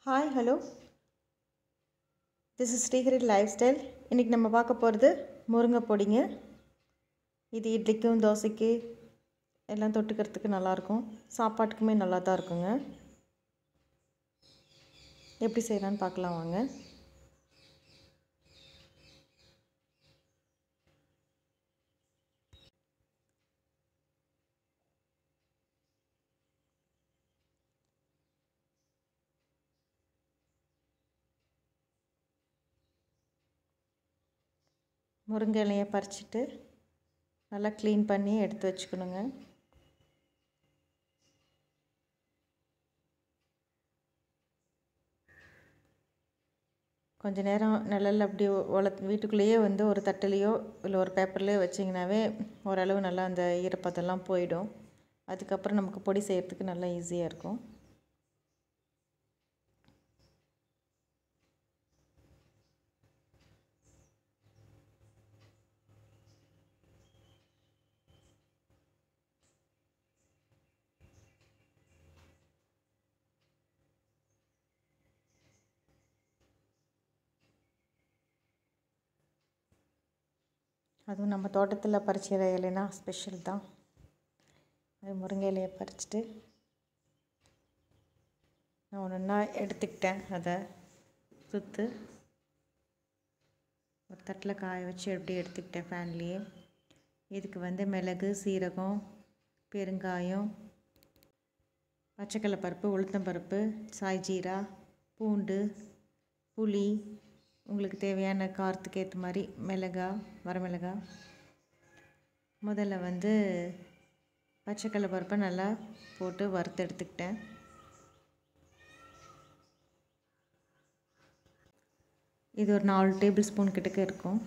hi hello this is Srihari lifestyle இன்றைக்கி நம்ம பார்க்க போகிறது முருங்கை பொடிங்க இது இட்லிக்கும் தோசைக்கு எல்லாம் தொட்டுக்கிறதுக்கு நல்லாயிருக்கும் சாப்பாட்டுக்குமே நல்லா தான் இருக்குங்க எப்படி செய்யலான்னு பார்க்கலாம் வாங்க முருங்கை இலையை பறிச்சிட்டு நல்லா க்ளீன் பண்ணி எடுத்து வச்சுக்கணுங்க கொஞ்ச நேரம் நிழல்ல அப்படி ஒல வீட்டுக்குள்ளேயே வந்து ஒரு தட்டுலேயோ இல்லை ஒரு பேப்பர்லேயோ வச்சிங்கனாவே ஓரளவு நல்லா அந்த ஈரப்பதெல்லாம் போயிடும் அதுக்கப்புறம் நமக்கு பொடி செய்கிறதுக்கு நல்லா ஈஸியாக இருக்கும் அதுவும் நம்ம தோட்டத்தில் பறிச்ச இலைனா ஸ்பெஷல் தான் அது முருங்கை இலையை பறிச்சுட்டு நான் ஒன்று ஒன்றா எடுத்துக்கிட்டேன் அதை சுற்று ஒரு தட்டில் காய வச்சு எப்படி எடுத்துக்கிட்டேன் ஃபேன்லேயே இதுக்கு வந்து மிளகு சீரகம் பெருங்காயம் பச்சைக்கடலை பருப்பு உளுத்தம்பருப்பு சாய் ஜீரா பூண்டு புளி உங்களுக்கு தேவையான காரத்துக்கு ஏற்ற மாதிரி மிளகா வரமிளகா முதல்ல வந்து பச்சைக்கடலை பருப்பை நல்லா போட்டு வறுத்து எடுத்துக்கிட்டேன் இது ஒரு நாலு டேபிள் ஸ்பூன் கிட்டக்க இருக்கும்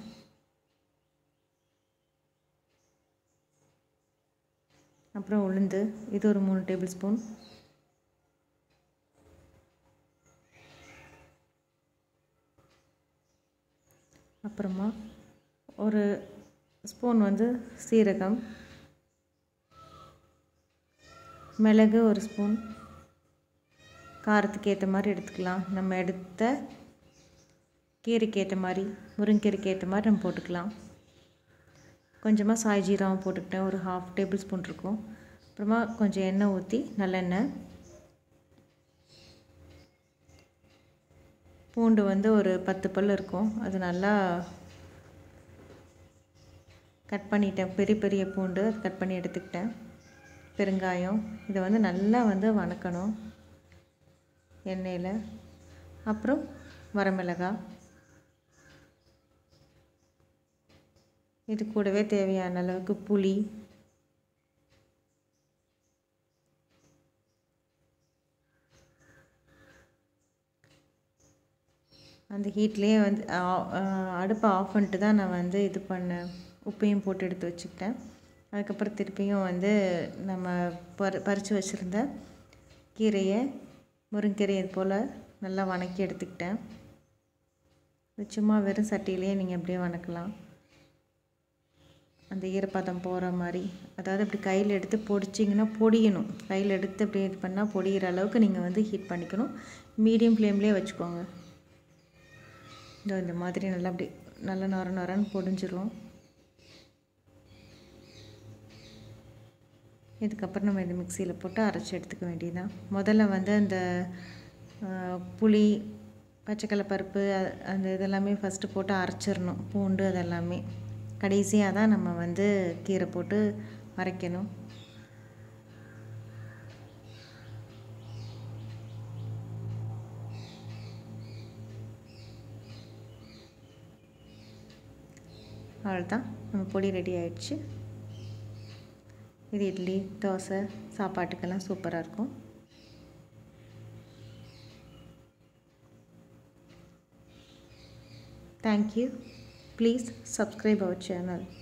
அப்புறம் உளுந்து இது ஒரு மூணு டேபிள் ஸ்பூன் அப்புறமா ஒரு ஸ்பூன் வந்து சீரகம் மிளகு ஒரு ஸ்பூன் காரத்துக்கு ஏற்ற மாதிரி எடுத்துக்கலாம் நம்ம எடுத்த கீரைக்கு ஏற்ற மாதிரி முருங்கீரைக்கு ஏற்ற மாதிரி நம்ம போட்டுக்கலாம் கொஞ்சமாக சாய் ஜீராவும் போட்டுக்கிட்டேன் ஒரு ஹாஃப் டேபிள் ஸ்பூன் இருக்கும் அப்புறமா கொஞ்சம் எண்ணெய் ஊற்றி நல்லெண்ணெய் பூண்டு வந்து ஒரு பத்து பல் இருக்கும் அது நல்லா கட் பண்ணிட்டேன் பெரிய பெரிய பூண்டு கட் பண்ணி எடுத்துக்கிட்டேன் பெருங்காயம் இதை வந்து நல்லா வந்து வணக்கணும் எண்ணெயில் அப்புறம் வரமிளகாய் இது கூடவே தேவையான அளவுக்கு புளி அந்த ஹீட்லேயே வந்து அடுப்பை ஆஃப் பண்ணிட்டு தான் நான் வந்து இது பண்ணேன் உப்பையும் போட்டு எடுத்து வச்சுக்கிட்டேன் அதுக்கப்புறம் திருப்பியும் வந்து நம்ம பறி பறித்து வச்சுருந்த கீரையை முருங்கீரை இது போல் நல்லா வணக்கி எடுத்துக்கிட்டேன் சும்மா வெறும் சட்டியிலே நீங்கள் அப்படியே வணக்கலாம் அந்த ஈரப்பதம் போகிற மாதிரி அதாவது இப்படி கையில் எடுத்து பொடிச்சிங்கன்னா பொடியணும் கையில் எடுத்து இப்படி இது பண்ணால் பொடிகிற அளவுக்கு நீங்கள் வந்து ஹீட் பண்ணிக்கணும் மீடியம் ஃப்ளேம்லேயே வச்சுக்கோங்க இந்த இந்த மாதிரி நல்லா அப்படி நல்லா நொர நொரன்னு பொடிஞ்சிரும் இதுக்கப்புறம் நம்ம இந்த மிக்சியில் போட்டு அரைச்சி எடுத்துக்க வேண்டியதுதான் முதல்ல வந்து அந்த புளி பச்சைக்கடலை பருப்பு அந்த இதெல்லாமே ஃபஸ்ட்டு போட்டு அரைச்சிடணும் பூண்டு அதெல்லாமே கடைசியாக தான் நம்ம வந்து கீரை போட்டு அரைக்கணும் அவ்வளோதான் நம்ம பொடி ரெடி ஆயிடுச்சு இது இட்லி தோசை சாப்பாட்டுக்கெல்லாம் சூப்பராக இருக்கும் thank you please subscribe our channel